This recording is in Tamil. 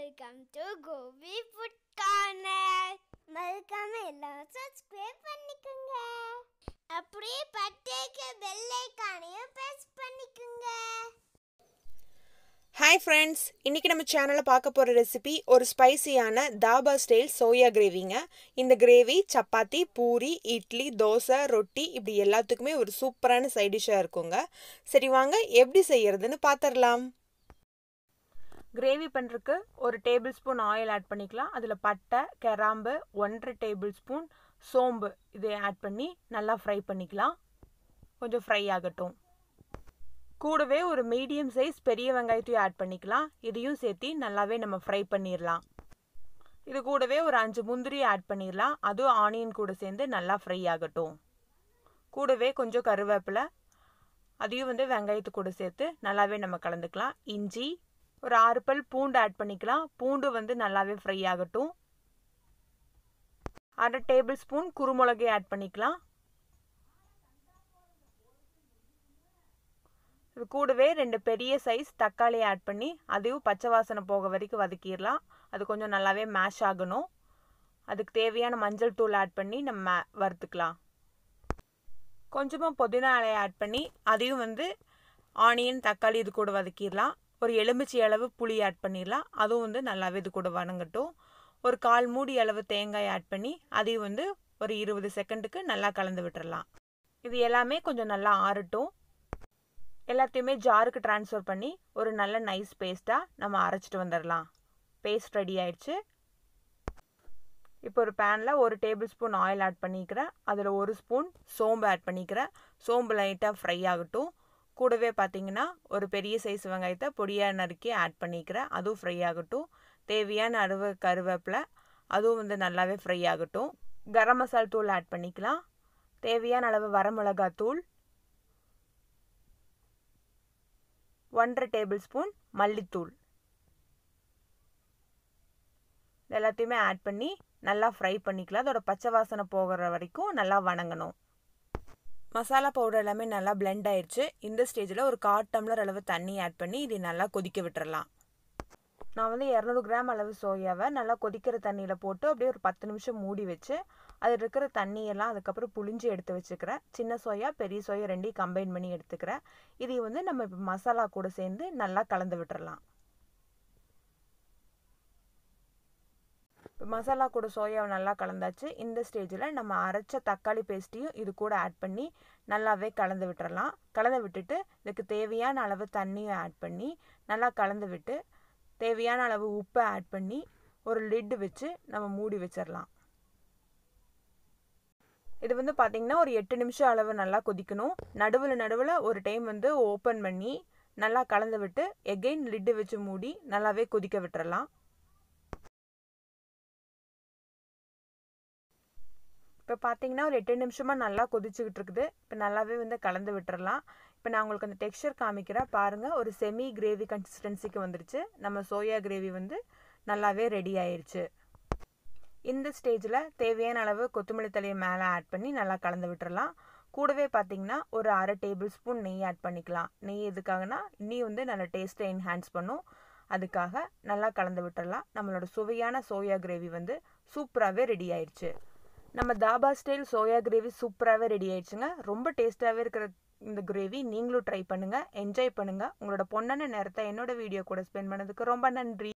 welcome to Gopi food corner மறக்காம எல்லாரும் சப்ஸ்கிரைப் பண்ணிக்கோங்க அப்படியே பட்டேக்கு பெல் ஐகானையும் பிரஸ் பண்ணிக்கோங்க ஹாய் ஃப்ரெண்ட்ஸ் இன்றைக்கி நம்ம சேனலில் பார்க்க போகிற ரெசிபி ஒரு ஸ்பைசியான தாபா ஸ்டைல் சோயா கிரேவிங்க இந்த கிரேவி சப்பாத்தி பூரி இட்லி தோசை ரொட்டி இப்படி எல்லாத்துக்குமே ஒரு சூப்பரான சைட் டிஷ்ஷாக இருக்குங்க சரி வாங்க எப்படி செய்யறதுன்னு பார்த்துடலாம் கிரேவி பண்ணுறதுக்கு ஒரு டேபிள் ஸ்பூன் ஆயில் ஆட் பண்ணிக்கலாம் அதில் பட்டை கிராம்பு ஒன்றரை டேபிள் ஸ்பூன் சோம்பு இதை ஆட் பண்ணி நல்லா ஃப்ரை பண்ணிக்கலாம் கொஞ்சம் ஃப்ரை ஆகட்டும் கூடவே ஒரு மீடியம் சைஸ் பெரிய வெங்காயத்தையும் ஆட் பண்ணிக்கலாம் இதையும் சேர்த்து நல்லாவே நம்ம ஃப்ரை பண்ணிடலாம் இது கூடவே ஒரு அஞ்சு முந்திரி ஆட் பண்ணிடலாம் அதுவும் ஆனியன் கூட சேர்ந்து நல்லா ஃப்ரை ஆகட்டும் கூடவே கொஞ்சம் கருவேப்பிலை அதையும் வந்து வெங்காயத்து கூட சேர்த்து நல்லாவே நம்ம கலந்துக்கலாம் இஞ்சி ஒரு ஆறு பல் பூண்டு ஆட் பண்ணிக்கலாம் பூண்டு வந்து நல்லாவே ஃப்ரை ஆகட்டும் அரை டேபிள் ஸ்பூன் குருமிளகை ஆட் பண்ணிக்கலாம் இது கூடவே ரெண்டு பெரிய சைஸ் தக்காளி ஆட் பண்ணி அதையும் பச்சை வாசனை போக வரைக்கும் வதக்கிடலாம் அது கொஞ்சம் நல்லாவே மேஷ் ஆகணும் அதுக்கு தேவையான மஞ்சள் தூள் ஆட் பண்ணி நம்ம வறுத்துக்கலாம் கொஞ்சமாக புதினா இலையை ஆட் பண்ணி அதையும் வந்து ஆனியன் தக்காளி இது கூட வதக்கிடலாம் ஒரு எலுமிச்சை அளவு புளி ஆட் பண்ணிடலாம் அதுவும் வந்து நல்லாவே இது கூட வணங்கட்டும் ஒரு கால் மூடி அளவு தேங்காய் ஆட் பண்ணி அதையும் வந்து ஒரு இருபது செகண்டுக்கு நல்லா கலந்து விட்டுறலாம் இது எல்லாமே கொஞ்சம் நல்லா ஆறட்டும் எல்லாத்தையுமே ஜாருக்கு ட்ரான்ஸ்ஃபர் பண்ணி ஒரு நல்ல நைஸ் பேஸ்ட்டாக நம்ம அரைச்சிட்டு வந்துடலாம் பேஸ்ட் ரெடி ஆயிடுச்சு இப்போ ஒரு பேனில் ஒரு டேபிள் ஸ்பூன் ஆயில் ஆட் பண்ணிக்கிறேன் அதில் ஒரு ஸ்பூன் சோம்பு ஆட் பண்ணிக்கிறேன் சோம்பு லைட்டாக ஃப்ரை ஆகட்டும் கூடவே பார்த்தீங்கன்னா ஒரு பெரிய சைஸ் வெங்காயத்தை பொடியாக நறுக்கி ஆட் பண்ணிக்கிறேன் அதுவும் ஃப்ரை ஆகட்டும் தேவையான அளவு கருவேப்பிலை அதுவும் வந்து நல்லாவே ஃப்ரை ஆகட்டும் கரம் மசால் தூள் ஆட் பண்ணிக்கலாம் தேவையான அளவு வரமிளகாய் தூள் ஒன்றரை டேபிள் ஸ்பூன் மல்லித்தூள் எல்லாத்தையுமே ஆட் பண்ணி நல்லா ஃப்ரை பண்ணிக்கலாம் அதோட பச்சை வாசனை போகிற வரைக்கும் நல்லா வணங்கணும் மசாலா பவுடர் எல்லாமே நல்லா பிளெண்ட் ஆயிடுச்சு இந்த ஸ்டேஜில் ஒரு கால் டம்ளர் அளவு தண்ணி ஆட் பண்ணி இதை நல்லா கொதிக்க விட்டுறலாம் நான் வந்து இரநூறு கிராம் அளவு சோயாவை நல்லா கொதிக்கிற தண்ணியில் போட்டு அப்படியே ஒரு பத்து நிமிஷம் மூடி வச்சு அதில் இருக்கிற தண்ணியெல்லாம் அதுக்கப்புறம் புளிஞ்சு எடுத்து வச்சுக்கிறேன் சின்ன சோயா பெரிய சோயா ரெண்டையும் கம்பைன் பண்ணி எடுத்துக்கிறேன் இதை வந்து நம்ம இப்போ மசாலா கூட சேர்ந்து நல்லா கலந்து விட்டுறலாம் இப்போ மசாலா கூட சோயாவை நல்லா கலந்தாச்சு இந்த ஸ்டேஜில் நம்ம அரைச்ச தக்காளி பேஸ்ட்டையும் இது கூட ஆட் பண்ணி நல்லாவே கலந்து விட்டுறலாம் கலந்து விட்டுட்டு இதுக்கு தேவையான அளவு தண்ணியும் ஆட் பண்ணி நல்லா கலந்து விட்டு தேவையான அளவு உப்பை ஆட் பண்ணி ஒரு லிட்டு வச்சு நம்ம மூடி வச்சிடலாம் இது வந்து பார்த்திங்கன்னா ஒரு எட்டு நிமிஷம் அளவு நல்லா கொதிக்கணும் நடுவில் நடுவில் ஒரு டைம் வந்து ஓப்பன் பண்ணி நல்லா கலந்து விட்டு எகெயின் லிட்டு வச்சு மூடி நல்லாவே கொதிக்க விட்டுறலாம் இப்போ பார்த்தீங்கன்னா ஒரு எட்டு நிமிஷமாக நல்லா கொதிச்சுக்கிட்டு இருக்குது இப்போ நல்லாவே வந்து கலந்து விட்டுறலாம் இப்போ நான் உங்களுக்கு அந்த டெக்ஸ்சர் காமிக்கிறேன் பாருங்கள் ஒரு செமி கிரேவி கன்சிஸ்டன்சிக்கு வந்துருச்சு நம்ம சோயா கிரேவி வந்து நல்லாவே ரெடி ஆயிடுச்சு இந்த ஸ்டேஜில் தேவையான அளவு கொத்தமல்லி தலையை மேலே ஆட் பண்ணி நல்லா கலந்து விட்டுறலாம் கூடவே பார்த்தீங்கன்னா ஒரு அரை டேபிள் ஸ்பூன் நெய் ஆட் பண்ணிக்கலாம் நெய் எதுக்காகனா இன்னி வந்து நல்லா டேஸ்ட்டை என்ஹான்ஸ் பண்ணும் அதுக்காக நல்லா கலந்து விட்டுறலாம் நம்மளோட சுவையான சோயா கிரேவி வந்து சூப்பராகவே ரெடி ஆயிடுச்சு நம்ம தாபா ஸ்டைல் சோயா கிரேவி சூப்பராகவே ரெடி ஆயிடுச்சுங்க ரொம்ப டேஸ்ட்டாகவே இருக்கிற இந்த கிரேவி நீங்களும் ட்ரை பண்ணுங்கள் என்ஜாய் பண்ணுங்கள் உங்களோட பொண்ணான நேரத்தை என்னோட வீடியோ கூட ஸ்பெண்ட் பண்ணதுக்கு ரொம்ப நன்றி